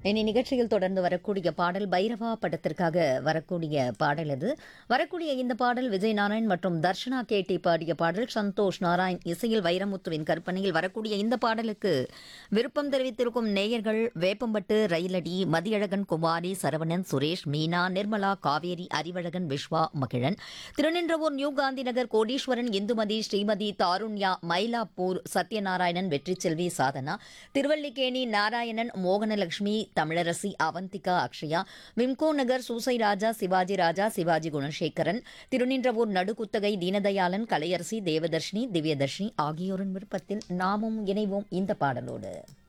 இனி நிகழ்ச்சியில் தொடர்ந்து வரக்கூடிய பாடல் பைரவா படத்திற்காக வரக்கூடிய பாடல் இது வரக்கூடிய இந்த பாடல் விஜய் நாராயண் மற்றும் தர்ஷனா கேட்டி பாடிய பாடல் சந்தோஷ் நாராயண் இசையில் வைரமுத்துவின் கற்பனையில் வரக்கூடிய இந்த பாடலுக்கு விருப்பம் தெரிவித்திருக்கும் நேயர்கள் வேப்பம்பட்டு ரயிலடி மதியழகன் குமாரி சரவணன் சுரேஷ் மீனா நிர்மலா காவேரி அறிவழகன் விஸ்வா மகிழன் திருநின்றவூர் நியூ காந்தி நகர் கோடீஸ்வரன் இந்துமதி ஸ்ரீமதி தாருண்யா மயிலாப்பூர் சத்யநாராயணன் வெற்றிச்செல்வி சாதனா திருவல்லிக்கேணி நாராயணன் மோகனலட்சுமி தமிழரசி அவந்திகா அக்ஷயா விம்கோ நகர் சூசை ராஜா சிவாஜி ராஜா சிவாஜி குணசேகரன் திருநின்றவூர் நடுக்குத்தகை தீனதயாளன் கலையரசி தேவதர்ஷினி திவ்யதர்ஷினி ஆகியோரின் விருப்பத்தில் நாமும் இணைவோம் இந்த பாடலோடு